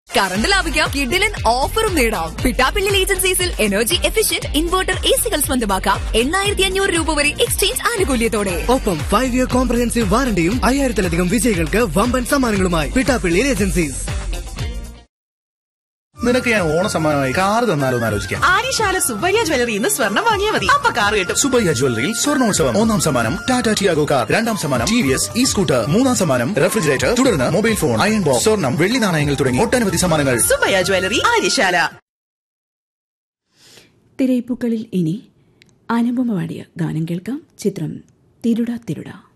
current ലാഭിക്കാം കിഡിലൻ ഓഫറും നേടാം പിട്ടാപ്പിള്ളി ഏജൻസീസിൽ എനർജി എഫിഷ്യന്റ് ഇൻവെർട്ടർ എ സികൾ സ്വന്തമാക്കാം എണ്ണായിരത്തി അഞ്ഞൂറ് രൂപ വരെ എക്സ്ചേഞ്ച് ആനുകൂല്യത്തോടെ ഒപ്പം ഫൈവ് ഇയർ കോംപ്രഹെൻസീവ് വാറണ്ടിയും അയ്യായിരത്തിലധികം വിജയികൾക്ക് വമ്പൻ സമ്മാനങ്ങളുമായി പിട്ടാപ്പിള്ളി ഏജൻസീസ് നിനക്ക് ഞാൻ ഓണ സമ്മാനമായി കാർ തന്നാലോ എന്ന് ആലോചിക്കാം ആര്യശാല സുബ്ബയ്യ ജ്വല്ലറി ഇന്ന് സ്വർണം വാങ്ങിയാൽ മതി അപ്പൊ കാർ കിട്ടും സുബയ്യ ജ്വല്ലറിയിൽ സ്വർണോത്സവം ഒന്നാം സമ്മാനം ടാറ്റ ടിയാഗോ കാർ രണ്ടാം സമ്മാനം T V S E scooter മൂന്നാം സമ്മാനം റെഫ്രിജറേറ്റർ തുടർന്ന് മൊബൈൽ ഫോൺ അയൺ ബോക്സ് സ്വർണം വെള്ളി നാണയങ്ങൾ തുടങ്ങി ഒട്ടനവധി സമ്മാനങ്ങൾ സുബ്ബയ്യ ജ്വല്ലറി ആര്യശാല തിരയിപ്പുക്കളിൽ ഇനി അനുപമ പാടിയ ഗാനം കേൾക്കാം ചിത്രം തിരുട തിരുട